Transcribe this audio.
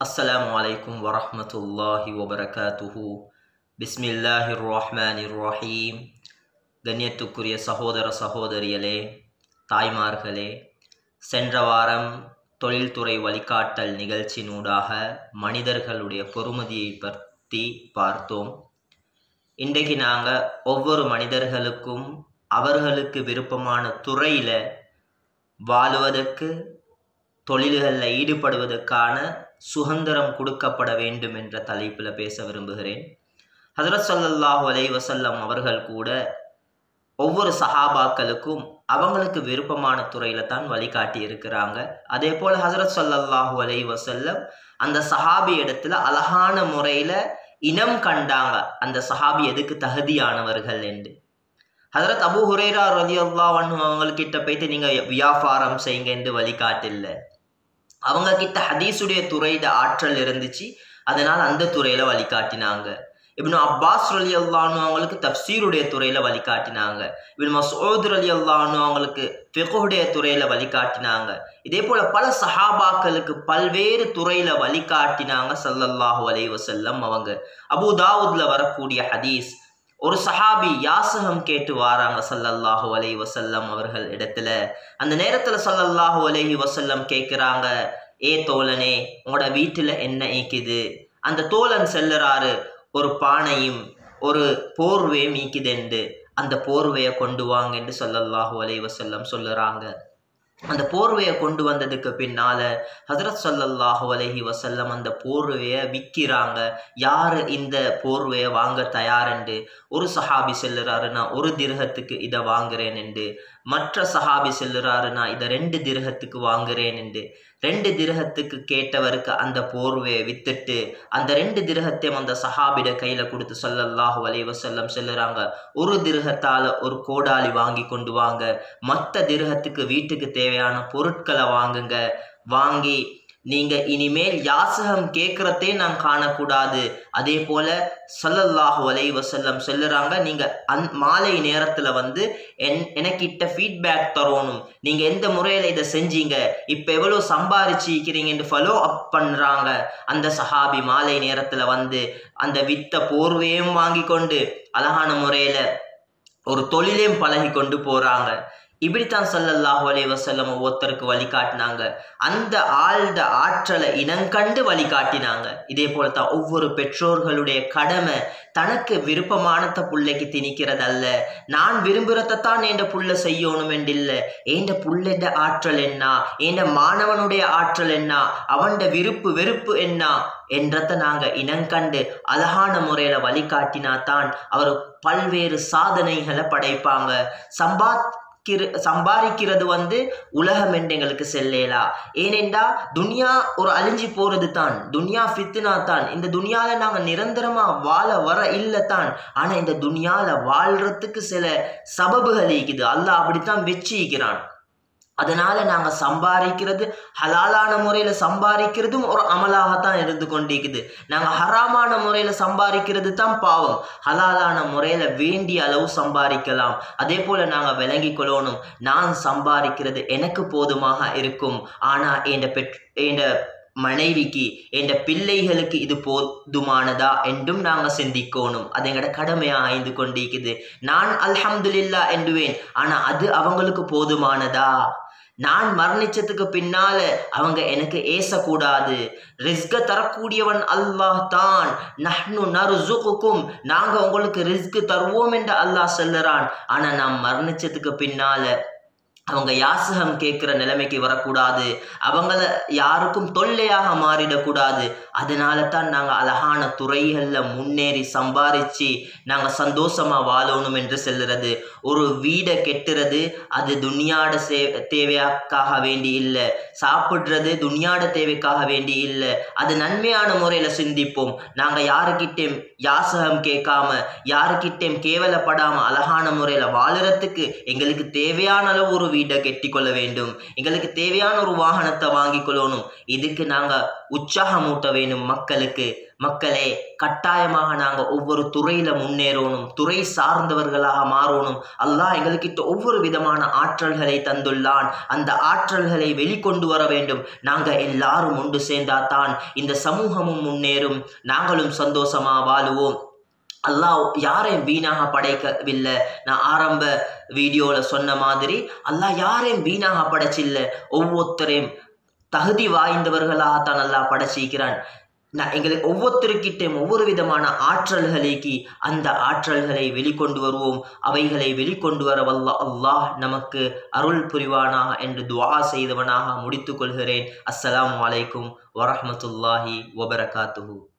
அஸ்ஸலாமு அலைக்கும் வரஹ்மத்துல்லாஹி வபரகாத்துஹு பிஸ்மில்லாஹிர் ரஹ்மானிர் ரஹீம் கண்ணியத்துக்குரிய சகோதர சகோதரிகளே தாய்மார்களே சென்ற வாரம் தொழில்துறை வழிகாட்டல் நிகழ்ச்சியினூடாக மனிதர்களுடைய பொறுமதியை பற்றி பார்த்தோம் இன்றைக்கு நாங்கள் ஒவ்வொரு மனிதர்களுக்கும் அவர்களுக்கு விருப்பமான துறையில் வாழுவதற்கு தொழில்களில் ஈடுபடுவதற்கான சுதந்திரம் கொடுக்கப்பட வேண்டும் என்ற தலைப்பில் பேச விரும்புகிறேன் ஹதரத் ஸல்லல்லாஹு அலைஹி வஸல்லம் அவர்கள் கூட ஒவ்வொரு சஹாபாக்களுக்கும் அவங்களுக்கு விருப்பமான துறையில் தான் வழிகாட்டி இருக்கிறாங்க அதே போல் ஹசரத் ஸல்லல்லாஹு அலைஹி வஸல்லம் அந்த சஹாபி இடத்துல அழகான முறையில் இனம் கண்டாங்க அந்த சஹாபி எதுக்கு தகுதியானவர்கள் என்று ஹசரத் அபு ஹுரேரா ரதி அல்லா அவங்கக்கிட்ட போயிட்டு நீங்கள் வியாபாரம் செய்யுங்க என்று வழிகாட்டில்ல அவங்க கிட்ட ஹதீஸுடைய துறையிட ஆற்றல் இருந்துச்சு அதனால் அந்த துறையில் வழிகாட்டினாங்க இப்னு அப்பாஸ் அலி அல்லான்னு அவங்களுக்கு தப்சீருடைய துறையில் வழிகாட்டினாங்க இப்னு மசூத் அலி அல்லான்னு அவங்களுக்கு ஃபிகுடைய துறையில் வழிகாட்டினாங்க இதே போல் பல சஹாபாக்களுக்கு பல்வேறு துறையில் வழிகாட்டினாங்க சல்லல்லாஹு அலைஹி வஸல்லம் அவங்க அபுதாவுத்ல வரக்கூடிய ஹதீஸ் ஒரு சஹாபி யாசகம் கேட்டு வாராங்க சல்லல்லாஹு அலைஹி வசல்லம் அவர்கள் இடத்துல அந்த நேரத்தில் சல்லல்லாஹு அலைஹி வசல்லம் கேட்குறாங்க ஏ தோழனே உங்களோட வீட்டில் என்ன ஈக்குது அந்த தோழன் செல்லுறாரு ஒரு பானையும் ஒரு போர்வையும் ஈக்குதுண்டு அந்த போர்வையை கொண்டு வாங்க என்று சொல்லல்லாஹு அலைஹி வசல்லம் சொல்லுறாங்க அந்த போர்வையை கொண்டு வந்ததுக்கு பின்னால ஹசரத் சல்லல்லாஹு அலஹி வசல்லம் அந்த போர்வையை விற்கிறாங்க யார் இந்த போர்வையை வாங்க தயாரென்று ஒரு சஹாபி செல்லுறாரு நான் ஒரு திருகத்துக்கு இதை வாங்குறேன் என்று மற்ற சஹாபி செல்லுறாரு நான் இதை ரெண்டு திருகத்துக்கு வாங்குறேன் என்று ரெண்டு திருகத்துக்கு கேட்டவருக்கு அந்த போர்வையை வித்துட்டு அந்த ரெண்டு திருகத்தையும் அந்த சஹாபிட கையில் கொடுத்து சொல்லல்லாஹு அலைஹி வசல்லம் செல்லுறாங்க ஒரு திருகத்தால் ஒரு கோடாலி வாங்கி கொண்டு வாங்க மற்ற திருகத்துக்கு வீட்டுக்கு தேவையான பொருட்களை வாங்குங்க வாங்கி நீங்க இனிமேல் யாசகம் கேட்குறதே நான் காணக்கூடாது அதே போல சல்லல்லாஹு அலை வசல்லம் சொல்லுறாங்க நீங்க அந் மாலை நேரத்துல வந்து என் எனக்கிட்ட ஃபீட்பேக் தரணும் நீங்க எந்த முறையில இதை செஞ்சீங்க இப்ப எவ்வளவு சம்பாரிச்சிக்கிறீங்கன்னு ஃபாலோ அப் பண்றாங்க அந்த சஹாபி மாலை நேரத்துல வந்து அந்த வித்த போர்வையும் வாங்கி கொண்டு அழகான முறையில ஒரு தொழிலையும் பழகி கொண்டு போறாங்க இப்படித்தான் சல்லல்லாஹு அலைஹி வசல்லம் ஒவ்வொருத்தருக்கு வழிகாட்டினாங்க அந்த ஆழ்ந்த ஆற்றலை இனங்கண்டு வழிகாட்டினாங்க இதே போல தான் ஒவ்வொரு பெற்றோர்களுடைய கடமை தனக்கு விருப்பமானத புள்ளைக்கு திணிக்கிறதல்ல நான் விரும்புகிறதான் என் புள்ள செய்யணும் என்றில்லை என் புள்ளட ஆற்றல் என்ன என் மாணவனுடைய ஆற்றல் என்ன அவன்ட விருப்பு வெறுப்பு என்ன என்றத நாங்கள் இனங்கண்டு அழகான முறையில் வழிகாட்டினா தான் அவர் பல்வேறு சாதனைகளை படைப்பாங்க சம்பாத் சம்பாதிக்கிறது வந்து உலகம் என்று எங்களுக்கு செல்லேலா ஏனென்றா துனியா ஒரு அழிஞ்சு போறது தான் துனியா ஃபித்னா தான் இந்த துனியால நாங்க நிரந்தரமா வாழ வர இல்லை தான் ஆனா இந்த துனியால வாழ்றதுக்கு சில சபபுகள் இருக்குது அல்லாஹ் அப்படித்தான் வச்சிக்கிறான் அதனால நாங்க சம்பாதிக்கிறது ஹலாலான முறையில சம்பாதிக்கிறதும் ஒரு அமலாகத்தான் இருந்து கொண்டிருக்குது நாங்க ஹராமான முறையில சம்பாதிக்கிறது தான் பாவம் ஹலாலான முறையில வேண்டிய அளவு சம்பாதிக்கலாம் அதே போல நாங்க விளங்கி கொள்ளணும் நான் சம்பாதிக்கிறது எனக்கு போதுமாக இருக்கும் ஆனா என் பெற் என் மனைவிக்கு என் பிள்ளைகளுக்கு இது போதுமானதா என்றும் நாங்கள் சிந்திக்கணும் அது எங்களோட கடமையாக ஆய்ந்து கொண்டிருக்குது நான் அல்ஹம்துலில்லா என்றுவேன் ஆனால் அது அவங்களுக்கு போதுமானதா நான் மரணிச்சதுக்கு பின்னால அவங்க எனக்கு ஏசக்கூடாது ரிஸ்க தரக்கூடியவன் அல்லாஹ் தான் நஹ்னு நர்சுக்கும் நாங்க உங்களுக்கு ரிஸ்க் தருவோம் என்று அல்லாஹ் சொல்லுறான் ஆனா நான் மரணிச்சதுக்கு பின்னால அவங்க யாசகம் கேட்குற நிலைமைக்கு வரக்கூடாது அவங்கள யாருக்கும் தொல்லையாக மாறிடக்கூடாது அதனால தான் நாங்கள் அழகான துறைகளில் முன்னேறி சம்பாரித்து நாங்கள் சந்தோஷமாக வாழணும் என்று செல்லுறது ஒரு வீடை கெட்டுறது அது துனியாட சே தேவைக்காக வேண்டி இல்லை சாப்பிட்றது துனியாட தேவைக்காக வேண்டி இல்லை அது நன்மையான முறையில் சிந்திப்போம் நாங்கள் யாருக்கிட்டேயும் யாசகம் கேட்காம யாருக்கிட்டேயும் கேவலப்படாமல் அழகான முறையில் வாழுறதுக்கு எங்களுக்கு தேவையான அளவு ஒரு வீட்டை கெட்டிக்கொள்ள வேண்டும் எங்களுக்கு தேவையான ஒரு வாகனத்தை வாங்கி கொள்ளணும் இதுக்கு நாங்கள் உற்சாகமூட்ட வேணும் மக்களுக்கு மக்களே கட்டாயமாக நாங்கள் ஒவ்வொரு துறையில முன்னேறணும் துறை சார்ந்தவர்களாக மாறணும் அல்லாஹ் எங்களுக்கிட்ட ஒவ்வொரு விதமான ஆற்றல்களை தந்துள்ளான் அந்த ஆற்றல்களை வெளிக்கொண்டு வர வேண்டும் நாங்கள் எல்லாரும் ஒன்று சேர்ந்தாதான் இந்த சமூகமும் முன்னேறும் நாங்களும் சந்தோஷமா வாழுவோம் அல்லாஹ் யாரையும் வீணாக படைக்கவில்லை நான் ஆரம்ப வீடியோவில் சொன்ன மாதிரி அல்லாஹ் யாரையும் வீணாக படைச்சில்லை ஒவ்வொருத்தரையும் தகுதி வாய்ந்தவர்களாகத்தான் அல்லாஹ் படைச்சிக்கிறான் நான் எங்களுக்கு ஒவ்வொருத்தருக்கிட்டையும் ஒவ்வொரு விதமான ஆற்றல்களுக்கு அந்த ஆற்றல்களை வெளிக்கொண்டு வருவோம் அவைகளை வெளிக்கொண்டு வர வல்ல அல்லாஹ் நமக்கு அருள் புரிவானாக என்று துவா செய்தவனாக முடித்துக் கொள்கிறேன் அஸ்ஸலாமு அலைக்கும் வரஹ்மத்துல்லாஹி வபரகாத்துஹு